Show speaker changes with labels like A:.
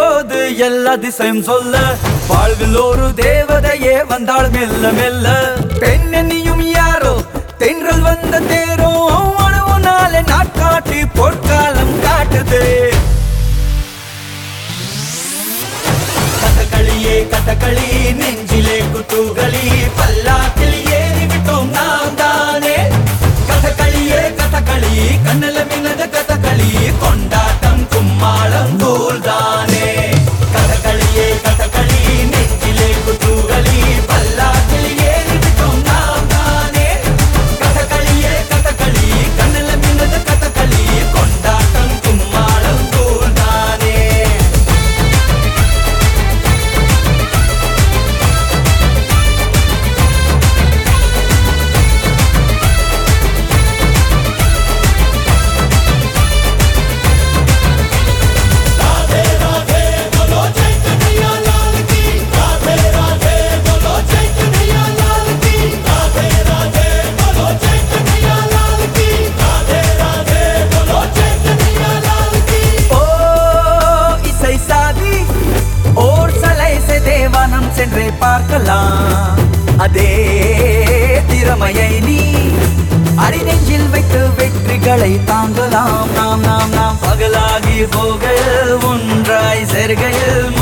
A: இப்போது எல்லா திசையும் சொல்ல வாழ்வில் ஒரு தேவதையே வந்தாள் மெல்ல மெல்ல பெண்ணென்னியும் யாரோ தென்றல் வந்த தேரோ அணுவுனாலே நாட்காட்டி பொற்காலம் காட்டுதே கதகளியே கதகளி நெஞ்சிலே குத்துகளி பல்லாக்கில் ஏறி விட்டோம் நாம் தானே கதகளியே கதகளி கண்ணல மின்னத கதகளி கொண்டாட்டம் கும்மாளம் தூள் தானே கதகளியே கதகளி நெஞ்சிலே குத்துகளி பல்லாக்கில் ஏறி விட்டோம் நாம் தானே கதகளியே கதகளி கண்ணல மின்னத கதகளி கொண்டாட்டம் கும்மாளம் தூள் தானே ஓ இசை சாதி ஓர் சலை से தேவானம் சென்றே பார்க்கலாம் அதே திறமையை நீ அடிநெஞ்சில் வைத்து வெற்றிகளை தாங்கலாம் நாம் நாம் நாம் பகலாகி போகையில் ஒன்றாய் சேர்கையில்